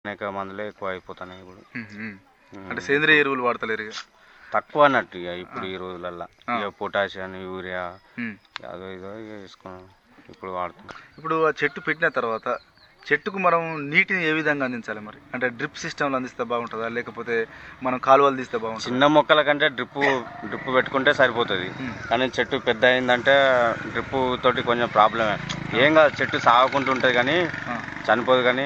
అనేక మందులే ఎక్కువ అయిపోతున్నాయి ఇప్పుడు ఉమ్, ఉమ్. అంటే సేంద్రియ ఎరువులు వాడతలేరు ఇక తక్కువ అన్నట్టు ఇక ఇప్పుడు ఈ రోజులల్లో ఆ. ఇక పొటాషియం యూరియా ఉమ్. అదో ఇదో ఇక వేసుకున్నాం ఇప్పుడు వాడుతున్నాం ఇప్పుడు ఆ చెట్టు పెట్టిన తర్వాత చెట్టుకు మనం నీటిని ఏ విధంగా అందించాలి మరి అంటే డ్రిప్ సిస్టంలో అందిస్తే బాగుంటుందా లేకపోతే మనం కాలువలు తీస్తే బాగుంటుందా చిన్న మొక్కల కంటే డ్రిప్ డ్రిప్ పెట్టుకుంటే సరిపోతుంది ఉమ్. కానీ చెట్టు పెద్ద అయిందంటే డ్రిప్ తోటి కొంచెం ప్రాబ్లమే ఏం కాదు చెట్టు సాగుకుంటూ ఉంటుంది కానీ ఆ. చనిపోదు కానీ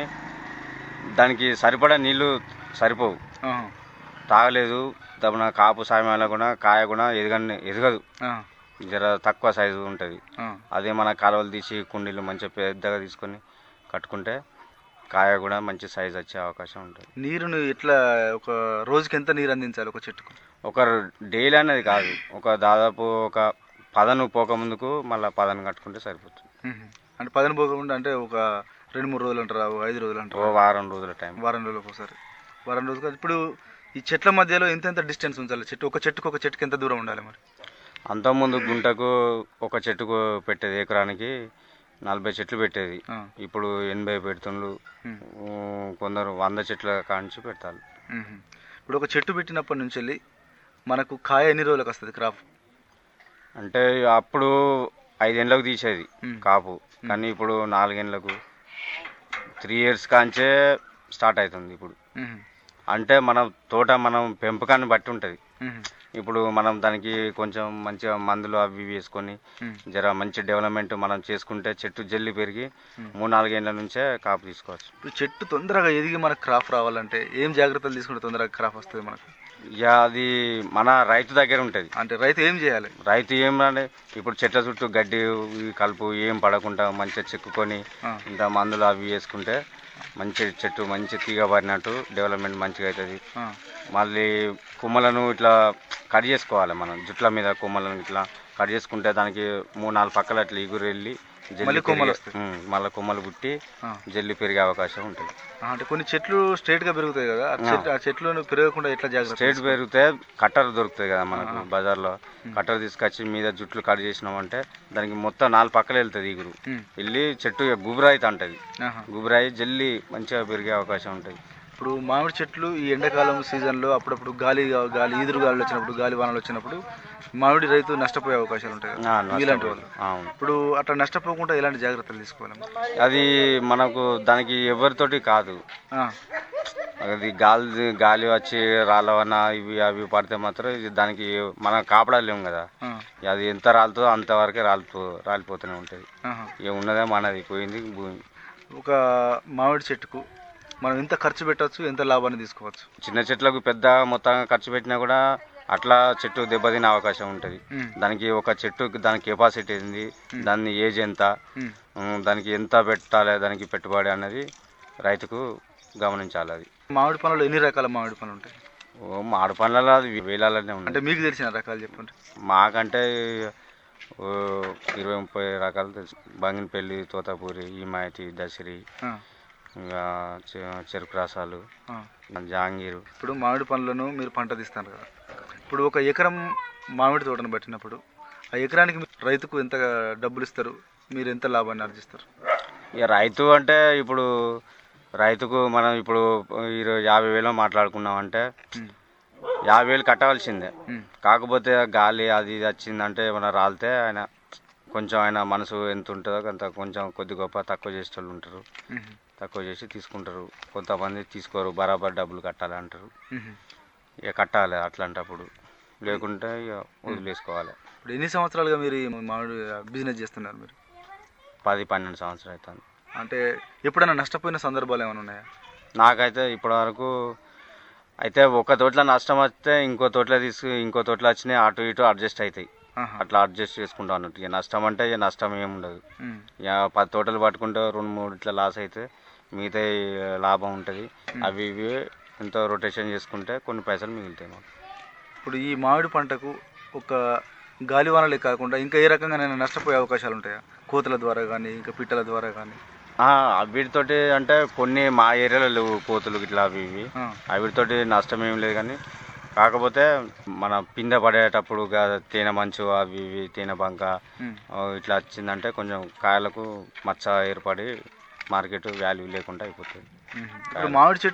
దానికి సరిపడా నీళ్లు సరిపోవు ఆహా. తాగలేదు దబ్బున కాపు సాయమాల కూడా కాయ కూడా ఎదగని ఎదగదు ఆ. జర తక్కువ సైజు ఉంటుంది ఆ. అదే మన కాలువలు తీసి కుండీలు మంచిగా పెద్దగా తీసుకొని కట్టుకుంటే కాయ కూడా మంచి సైజు వచ్చే అవకాశం ఉంటుంది నీరుని ఎట్లా ఒక రోజుకి ఎంత నీరు అందించాలి ఒక చెట్టుకు ఒక డైలీ అనేది కాదు ఒక దాదాపు ఒక పదను పోక ముందుకు మళ్ళీ పదను కట్టుకుంటే సరిపోతుంది ఉహు. అంటే పదిన పోకుండా అంటే ఒక రెండు మూడు రోజులు అంటారా ఒక ఐదు రోజులు ఓ అంటారా వారం రోజుల టైం వారం రోజులకు ఒకసారి వారం రోజులు ఇప్పుడు ఈ చెట్ల మధ్యలో ఎంత ఎంత డిస్టెన్స్ ఉంచాలి చెట్టు ఒక చెట్టుకు ఒక చెట్టుకి ఎంత దూరం ఉండాలి మరి అంతకుముందు గుంటకు ఒక చెట్టుకు పెట్టేది ఎకరానికి నలభై చెట్లు పెట్టేది ఆ. ఇప్పుడు ఎనభై పెడుతుండ్రు ఉమ్. ఊ, కొందరు వంద చెట్ల కాంచి పెడతారు ఉహు. ఇప్పుడు ఒక చెట్టు పెట్టినప్పటి నుంచి వెళ్ళి మనకు కాయ ఎన్ని రోజులకు వస్తుంది క్రాప్ అంటే అప్పుడు ఐదేళ్ళకు తీసేది ఉమ్. కాపు కానీ ఇప్పుడు నాలుగేళ్ళకు త్రీ ఇయర్స్ కాంచే స్టార్ట్ అవుతుంది ఇప్పుడు ఉహు. అంటే మన తోట మనం పెంపకాన్ని బట్టి ఉంటుంది ఉహు. ఇప్పుడు మనం దానికి కొంచెం మంచిగా మందులు అవి ఇవి వేసుకొని ఉమ్. జర మంచి డెవలప్మెంట్ మనం చేసుకుంటే చెట్టు జల్లి పెరిగి ఉమ్. మూడు నాలుగేళ్ల నుంచే కాపు తీసుకోవచ్చు ఇప్పుడు చెట్టు తొందరగా ఎదిగి మనకు క్రాప్ రావాలంటే ఏం జాగ్రత్తలు తీసుకుంటే తొందరగా క్రాప్ వస్తుంది మనకు ఇక అది మన రైతు దగ్గర ఉంటుంది అంటే రైతు ఏం చేయాలి రైతు ఏం అంటే ఇప్పుడు చెట్ల చుట్టూ గడ్డి ఈ కలుపు ఏం పడకుండా మంచిగా చెక్కుకొని ఆ. ఇంత మందులు అవి వేసుకుంటే మంచి చెట్టు మంచి తీగ పడినట్టు డెవలప్మెంట్ మంచిగా అవుతుంది ఆ. మళ్ళీ కొమ్మలను ఇట్లా కట్ చేసుకోవాలి మనం జుట్ల మీద కొమ్మలను ఇట్లా కట్ చేసుకుంటే దానికి మూడు నాలుగు పక్కల అట్లా ఇగురు వెళ్ళి జల్లి మళ్ళీ కొమ్మలు పెరిగే- వస్తాయి. ఉమ్, మళ్ళీ కొమ్మలు పుట్టి ఆ. జల్లి పెరిగే అవకాశం ఉంటుంది ఆ, అంటే కొన్ని చెట్లు స్ట్రైట్ గా పెరుగుతాయి కదా ఆ చెట్లు ఆ చెట్లు పెరగకుండా ఎట్లా జాగ్రత్త స్ట్రేట్ పెరిగితే కట్టర్ దొరుకుతుంది కదా మనకు బజార్లో కట్టర్ తీసుకొచ్చి మీద జుట్లు కట్ చేసినామంటే దానికి మొత్తం నాలుగు పక్కల వెళ్తుంది ఇగురు ఉమ్. వెళ్ళి చెట్టు ఇక గుబురైతే ఉంటుంది ఆహా. గుబురాయి జల్లి మంచిగా పెరిగే అవకాశం ఉంటుంది ఇప్పుడు మామిడి చెట్లు ఈ ఎండాకాలం సీజన్లో అప్పుడప్పుడు గాలి గాలి ఈదురు గాలి వచ్చినప్పుడు గాలి వానలు వచ్చినప్పుడు మామిడి రైతు నష్టపోయే అవకాశాలు ఉంటాయి ఆ, కదా నష్టం. ఇలాంటి వాళ్ళు అవును ఇప్పుడు అట్లా నష్టపోకుండా ఎలాంటి జాగ్రత్తలు తీసుకోవాలి అది మనకు దానికి ఎవరితోటి కాదు ఆ, అది గాలి గాలి వచ్చి రాళ్ళవన్నా ఇవి అవి పడితే మాత్రం ఇది దానికి మనం కాపాడలేము కదా ఆ, అది ఎంత రాలుతుందో అంతవరకే రాలిపో రాలిపోతూనే ఉంటుంది ఆహా. ఇక ఉన్నదే మనది పోయింది భూమి ఒక మామిడి చెట్టుకు మనం ఎంత ఖర్చు పెట్టవచ్చు ఎంత లాభాన్ని తీసుకోవచ్చు చిన్న చెట్లకు పెద్ద మొత్తంగా ఖర్చు పెట్టినా కూడా అట్లా చెట్టు దెబ్బతినే అవకాశం ఉంటుంది ఉమ్, దానికి ఒక చెట్టుకి దాని కెపాసిటీ ఏంది దాని ఏజ్ ఎంత ఉమ్, ఉమ్, దానికి ఎంత పెట్టాలి దానికి పెట్టుబడి అనేది రైతుకు గమనించాలి అది మామిడి పనులు ఎన్ని రకాల మామిడి పనులు ఉంటాయి ఓ మాడు పనులలో అది వేలాలనే అంటే ఉంది మీకు తెలిసిన రకాలు చెప్పండి మాకంటే ఓ ఇరవై ముప్పై రకాలు తెలుసు బంగినపల్లి తోతాపూరి ఈమాయటి దసరి ఆ, ఇంకా చె- చెరుకు రసాలు ఆ. జాంగీరు ఇప్పుడు మామిడి పండ్లను మీరు పంట తీస్తారు కదా ఇప్పుడు ఒక ఎకరం మామిడి తోటను పట్టినప్పుడు ఆ ఎకరానికి మీరు రైతుకు ఎంత డబ్బులు ఇస్తారు మీరు ఎంత లాభాన్ని ఆర్జిస్తారు ఇక రైతు అంటే ఇప్పుడు రైతుకు మనం ఇప్పుడు ఇరవై యాభై వేలు మాట్లాడుకున్నామంటే ఉమ్, యాభై వేలు కట్టవలసిందే ఉమ్, కాకపోతే గాలి అది ఇది వచ్చిందంటే ఏమైనా రాలితే ఆయన కొంచెం ఆయన మనసు ఎంత ఉంటుందో అంత కొంచెం కొద్ది గొప్ప తక్కువ చేసేటోళ్ళు ఉంటారు ఉమ్, తక్కువ చేసి తీసుకుంటారు కొంతమంది తీసుకోరు బరాబర్ డబ్బులు కట్టాలి అంటారు ఉమ్. ఇక కట్టాలి అట్లాంటప్పుడు లేకుంటే ఇక వదిలేసుకోవాలి ఇప్పుడు ఎన్ని సంవత్సరాలుగా మీరు ఈ మామిడి బిజినెస్ చేస్తున్నారు మీరు పది పన్నెండు సంవత్సరాలు అవుతుంది అంటే ఎప్పుడైనా నష్టపోయిన సందర్భాలు ఏమైనా ఉన్నాయా నాకైతే ఇప్పటివరకు అయితే ఒక తోటలో నష్టం వస్తే ఇంకో తోటలో తీసుకు ఇంకో తోటలో వచ్చినాయి అటు ఇటు అడ్జస్ట్ అవుతాయి ఆహా. అట్లా అడ్జస్ట్ చేసుకుంటా అన్నట్టు ఇక నష్టం అంటే ఇక నష్టం ఏమి ఉండదు ఉమ్, ఇక పది తోటలు పట్టుకుంటే రెండు మూడు ఇట్లా లాస్ అయితే మిగతా లాభం ఉంటుంది అవి ఇవి ఎంతో రొటేషన్ చేసుకుంటే కొన్ని పైసలు మిగులుతాయి మాకు ఇప్పుడు ఈ మామిడి పంటకు ఒక గాలివానలే కాకుండా ఇంకా ఏ రకంగా నేను నష్టపోయే అవకాశాలు ఉంటాయా కోతుల ద్వారా కానీ ఇంకా పిట్టల ద్వారా కానీ ఆ, వీటితోటి అంటే కొన్ని మా ఏరియాలో లేవు కోతులు ఇట్లా అవి ఇవి ఆ, వీటితోటి నష్టం ఏం లేదు కానీ కాకపోతే మన పిందె పడేటప్పుడు గా- తేనె మంచు అవి ఇవి తేనె బంక ఉమ్, ఆ, ఇట్లా వచ్చిందంటే కొంచెం కాయలకు మచ్చ ఏర్పడి మార్కెట్ వాల్యూ లేకుండా అయిపోతుంది ఇప్పుడు మామిడి చెట్టు